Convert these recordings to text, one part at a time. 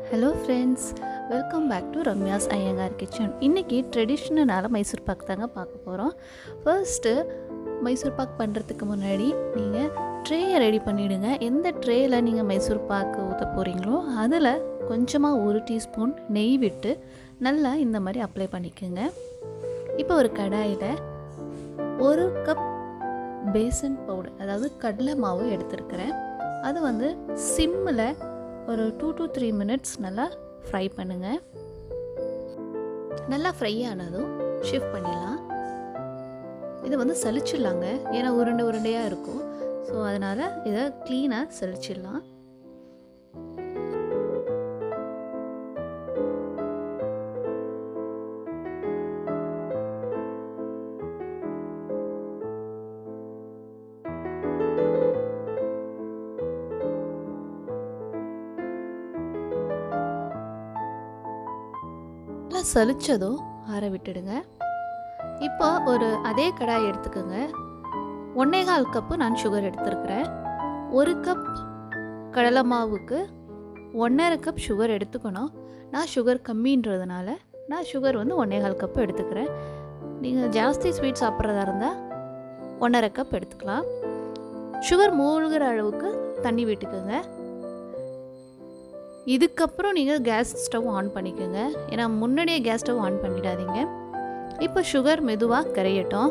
hello friends welcome back to Ramya's Iyengar kitchen இன்றைக்கி ட்ரெடிஷ்னலான மைசூர் பாக் தாங்க பார்க்க போகிறோம் ஃபர்ஸ்ட்டு மைசூர் பாக் பண்ணுறதுக்கு முன்னாடி நீங்கள் ட்ரேயை ரெடி பண்ணிவிடுங்க எந்த ட்ரேயில் நீங்கள் மைசூர் பாக்கு ஊற்ற போகிறீங்களோ அதில் கொஞ்சமாக ஒரு டீஸ்பூன் நெய் விட்டு நல்லா இந்த மாதிரி அப்ளை பண்ணிக்கோங்க இப்போ ஒரு கடாயில் ஒரு கப் பேசன் பவுடர் அதாவது கடலை மாவு எடுத்துருக்கிறேன் அது வந்து சிம்மில் ஒரு டூ டு த்ரீ மினிட்ஸ் நல்லா ஃப்ரை பண்ணுங்கள் நல்லா ஃப்ரை ஆனதும் ஷிஃப்ட் பண்ணிடலாம் இதை வந்து சலிச்சிடலாங்க ஏன்னா உருண்டை உருண்டையாக இருக்கும் ஸோ அதனால் இதை க்ளீனாக சலிச்சிடலாம் நல்லா சலிச்சதும் ஆற விட்டுடுங்க இப்போ ஒரு அதே கடாய் எடுத்துக்கோங்க ஒன்னே கால் கப்பு நான் சுகர் எடுத்துருக்கிறேன் ஒரு கப் கடலை மாவுக்கு ஒன்றரை கப் சுகர் எடுத்துக்கணும் நான் சுகர் கம்மின்றதுனால நான் சுகர் வந்து ஒன்றே கால் கப்பு எடுத்துக்கிறேன் நீங்கள் ஜாஸ்தி ஸ்வீட் சாப்பிட்றதா இருந்தால் ஒன்றரை கப் எடுத்துக்கலாம் சுகர் மூழ்கிற அளவுக்கு தண்ணி விட்டுக்குங்க இதுக்கப்புறம் நீங்கள் கேஸ் ஸ்டவ் ஆன் பண்ணிக்கோங்க ஏன்னா முன்னாடியே கேஸ் ஸ்டவ் ஆன் பண்ணிடாதீங்க இப்போ சுகர் மெதுவாக கரையட்டும்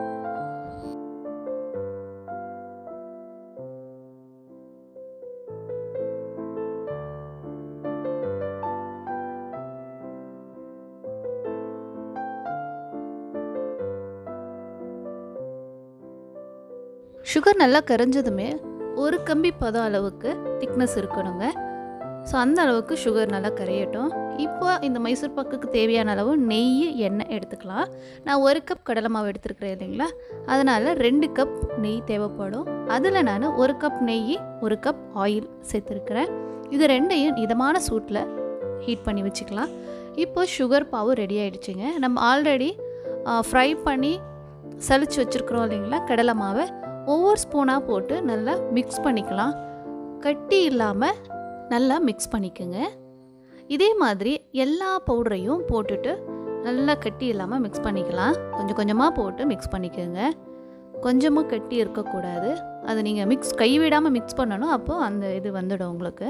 சுகர் நல்லா கரைஞ்சதுமே ஒரு கம்பி பதம் அளவுக்கு திக்னஸ் இருக்கணுங்க ஸோ அந்த அளவுக்கு சுகர் நல்லா கரையட்டும் இப்போ இந்த மைசூர் பாக்குக்கு தேவையான அளவு நெய் எண்ணெய் எடுத்துக்கலாம் நான் ஒரு கப் கடலை மாவு எடுத்துருக்கிறேன் இல்லைங்களா அதனால் ரெண்டு கப் நெய் தேவைப்படும் அதில் நான் ஒரு கப் நெய் ஒரு கப் ஆயில் சேர்த்துருக்கிறேன் இது ரெண்டையும் இதமான சூட்டில் ஹீட் பண்ணி வச்சுக்கலாம் இப்போ சுகர் பாவு ரெடி ஆகிடுச்சிங்க நம்ம ஆல்ரெடி ஃப்ரை பண்ணி சளிச்சு வச்சுருக்குறோம் இல்லைங்களா கடலை மாவை ஒவ்வொரு ஸ்பூனாக போட்டு நல்லா மிக்ஸ் பண்ணிக்கலாம் கட்டி இல்லாமல் நல்லா மிக்ஸ் பண்ணிக்கோங்க இதே மாதிரி எல்லா பவுடரையும் போட்டுட்டு நல்லா கட்டி இல்லாமல் மிக்ஸ் பண்ணிக்கலாம் கொஞ்சம் கொஞ்சமாக போட்டு மிக்ஸ் பண்ணிக்கோங்க கொஞ்சமாக கட்டி இருக்கக்கூடாது அது நீங்கள் மிக்ஸ் கைவிடாமல் மிக்ஸ் பண்ணணும் அப்போது அந்த இது வந்துடும் உங்களுக்கு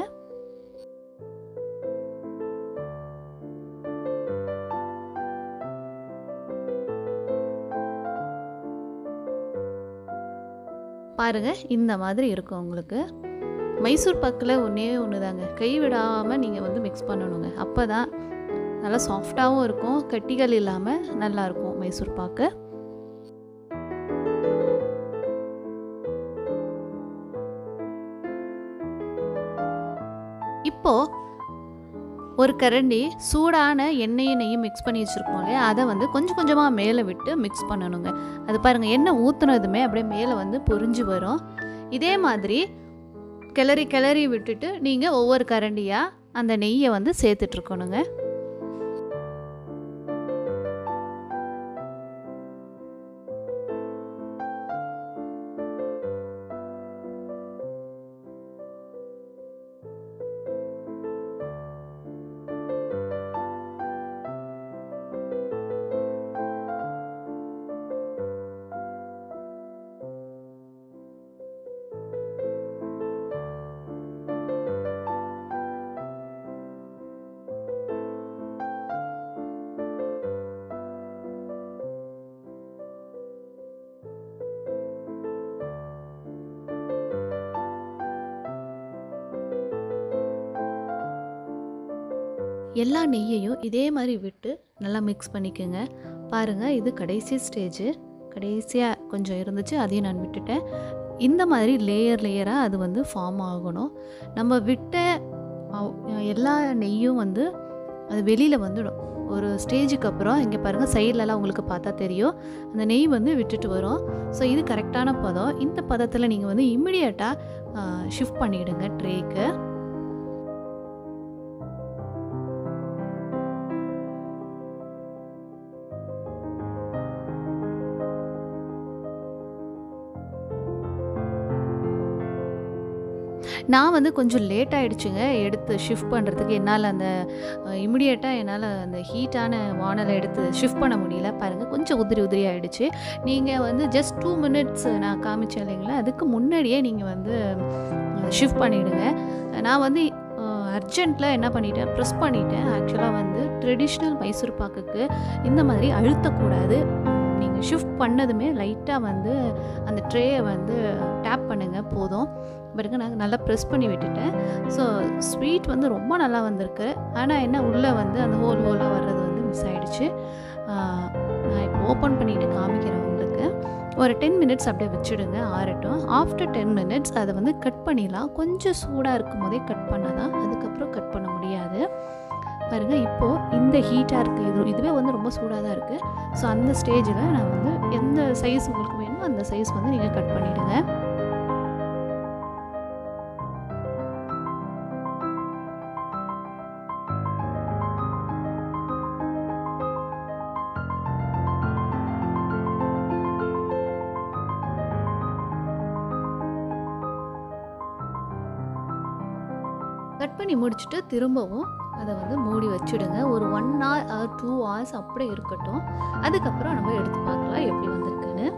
பாருங்கள் இந்த மாதிரி இருக்கும் உங்களுக்கு மைசூர் பாக்கில் ஒன்றே ஒன்று தாங்க கை விடாமல் நீங்கள் வந்து மிக்ஸ் பண்ணணுங்க அப்போ தான் நல்லா சாஃப்டாகவும் இருக்கும் கட்டிகள் இல்லாமல் நல்லாயிருக்கும் மைசூர் பாக்கு இப்போது ஒரு கரண்டி சூடான எண்ணெயும் நெய்யும் மிக்ஸ் பண்ணி வச்சுருக்கோம் இல்லையா அதை வந்து கொஞ்சம் கொஞ்சமாக மேலே விட்டு மிக்ஸ் பண்ணணுங்க அது பாருங்கள் எண்ணெய் ஊற்றுனதுமே அப்படியே மேலே வந்து பொரிஞ்சு வரும் இதே மாதிரி கிளறி கிளறி விட்டுட்டு நீங்கள் ஒவ்வொரு கரண்டியாக அந்த நெய்யை வந்து சேர்த்துட்ருக்கணுங்க எல்லா நெய்யையும் இதே மாதிரி விட்டு நல்லா மிக்ஸ் பண்ணிக்கோங்க பாருங்கள் இது கடைசி ஸ்டேஜு கடைசியாக கொஞ்சம் இருந்துச்சு அதையும் நான் விட்டுட்டேன் இந்த மாதிரி லேயர் லேயராக அது வந்து ஃபார்ம் ஆகணும் நம்ம விட்ட எல்லா நெய்யும் வந்து அது வெளியில் வந்துடும் ஒரு ஸ்டேஜுக்கு அப்புறம் இங்கே பாருங்கள் சைட்லலாம் உங்களுக்கு பார்த்தா தெரியும் அந்த நெய் வந்து விட்டுட்டு வரும் ஸோ இது கரெக்டான பதம் இந்த பதத்தில் நீங்கள் வந்து இம்மிடியட்டாக ஷிஃப்ட் பண்ணிவிடுங்க ட்ரேக்கு நான் வந்து கொஞ்சம் லேட் ஆகிடுச்சுங்க எடுத்து ஷிஃப்ட் பண்ணுறதுக்கு என்னால் அந்த இமிடியேட்டாக என்னால் அந்த ஹீட்டான வானலை எடுத்து ஷிஃப்ட் பண்ண முடியல பாருங்கள் கொஞ்சம் உதிரி உதிரி ஆகிடுச்சு நீங்கள் வந்து ஜஸ்ட் டூ மினிட்ஸ் நான் காமிச்சேன் இல்லைங்களா அதுக்கு முன்னாடியே நீங்கள் வந்து ஷிஃப்ட் பண்ணிவிடுங்க நான் வந்து அர்ஜென்ட்டில் என்ன பண்ணிட்டேன் ப்ரெஸ் பண்ணிட்டேன் ஆக்சுவலாக வந்து ட்ரெடிஷ்னல் மைசூர் பாக்குக்கு இந்த மாதிரி அழுத்தக்கூடாது நீங்கள் ஷிஃப்ட் பண்ணதுமே லைட்டாக வந்து அந்த ட்ரேயை வந்து டேப் பண்ணுங்கள் போதும் பாருங்க நான் நல்லா ப்ரெஸ் பண்ணி விட்டுட்டேன் ஸோ ஸ்வீட் வந்து ரொம்ப நல்லா வந்திருக்கு ஆனால் என்ன உள்ளே வந்து அந்த ஹோல் ஹோலாக வர்றது வந்து மிஸ் ஆகிடுச்சு நான் இப்போ ஓப்பன் பண்ணிவிட்டு காமிக்கிறேன் உங்களுக்கு ஒரு டென் மினிட்ஸ் அப்படியே வச்சுடுங்க ஆறட்டும் ஆஃப்டர் டென் மினிட்ஸ் அதை வந்து கட் பண்ணிடலாம் கொஞ்சம் சூடாக இருக்கும் போதே கட் பண்ணால் தான் அதுக்கப்புறம் கட் பண்ண முடியாது பாருங்கள் இப்போது இந்த ஹீட்டாக இருக்குது இது இதுவே வந்து ரொம்ப சூடாக தான் இருக்குது ஸோ அந்த ஸ்டேஜில் நான் வந்து எந்த சைஸ் உங்களுக்கு வேணுமோ அந்த சைஸ் வந்து நீங்கள் கட் பண்ணிவிடுங்க கட் பண்ணி முடிச்சுட்டு திரும்பவும் அதை வந்து மூடி வச்சுடுங்க ஒரு one hour or two hours அப்படியே இருக்கட்டும் அதுக்கப்புறம் நம்ம எடுத்து பார்க்கலாம் எப்படி வந்திருக்குன்னு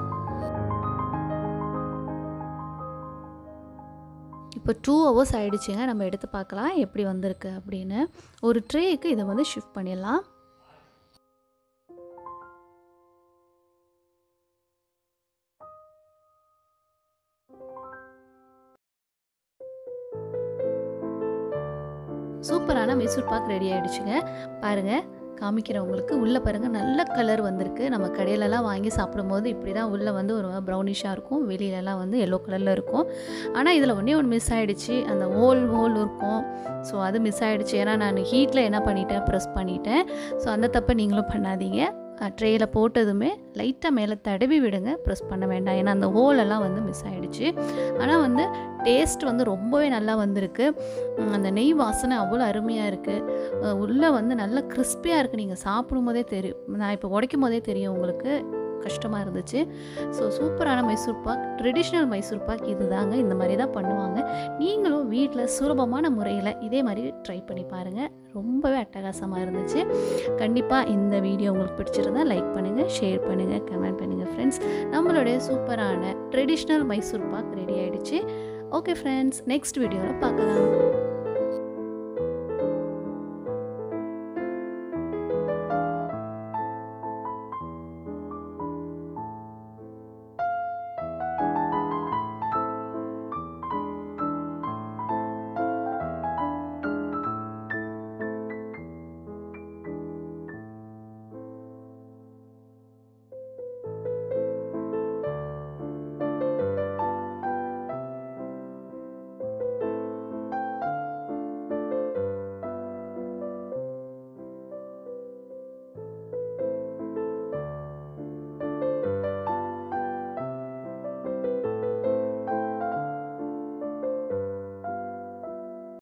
இப்போ டூ ஹவர்ஸ் ஆகிடுச்சுங்க நம்ம எடுத்து பார்க்கலாம் எப்படி வந்திருக்கு அப்படின்னு ஒரு ட்ரேக்கு இதை வந்து ஷிஃப்ட் பண்ணிடலாம் சூப்பரான மைசூர் பாக் ரெடி ஆகிடுச்சுங்க பாருங்கள் காமிக்கிறேன் உங்களுக்கு உள்ளே பாருங்கள் நல்ல கலர் வந்திருக்கு நம்ம கடையிலலாம் வாங்கி சாப்பிடும்போது இப்படி தான் உள்ளே வந்து ஒரு ப்ரௌனிஷாக இருக்கும் வெளியிலலாம் வந்து எல்லோ கலரில் இருக்கும் ஆனால் இதில் ஒன்றே ஒன்று மிஸ் ஆகிடுச்சு அந்த ஹோல் ஹோல் இருக்கும் ஸோ அது மிஸ் ஆகிடுச்சு ஏன்னா நான் ஹீட்டில் என்ன பண்ணிட்டேன் ப்ரெஸ் பண்ணிட்டேன் ஸோ அந்த தப்பை நீங்களும் பண்ணாதீங்க ட்ரேயில் போட்டதுமே லைட்டாக மேலே தடவி விடுங்க ப்ரெஸ் பண்ண வேண்டாம் ஏன்னா அந்த ஹோலெல்லாம் வந்து மிஸ் ஆகிடுச்சு ஆனால் வந்து டேஸ்ட் வந்து ரொம்பவே நல்லா வந்திருக்கு அந்த நெய் வாசனை அவ்வளோ அருமையாக இருக்குது உள்ளே வந்து நல்லா கிறிஸ்பியாக இருக்குது நீங்கள் சாப்பிடும் போதே தெரியும் நான் இப்போ உடைக்கும் போதே தெரியும் உங்களுக்கு கஷ்டமாக இருந்துச்சு ஸோ சூப்பரான மைசூர் பாக் ட்ரெடிஷ்னல் மைசூர் பாக் இது தாங்க இந்த மாதிரி தான் பண்ணுவாங்க நீங்களும் வீட்டில் சுலபமான முறையில் இதே மாதிரி ட்ரை பண்ணி பாருங்கள் ரொம்பவே அட்டகாசமாக இருந்துச்சு கண்டிப்பாக இந்த வீடியோ உங்களுக்கு பிடிச்சிருந்தா லைக் பண்ணுங்கள் ஷேர் பண்ணுங்கள் கமெண்ட் பண்ணுங்கள் ஃப்ரெண்ட்ஸ் நம்மளுடைய சூப்பரான ட்ரெடிஷ்னல் மைசூர் பாக் ரெடி ஆகிடுச்சு ஓகே ஃப்ரெண்ட்ஸ் நெக்ஸ்ட் வீடியோவில் பார்க்கலாம்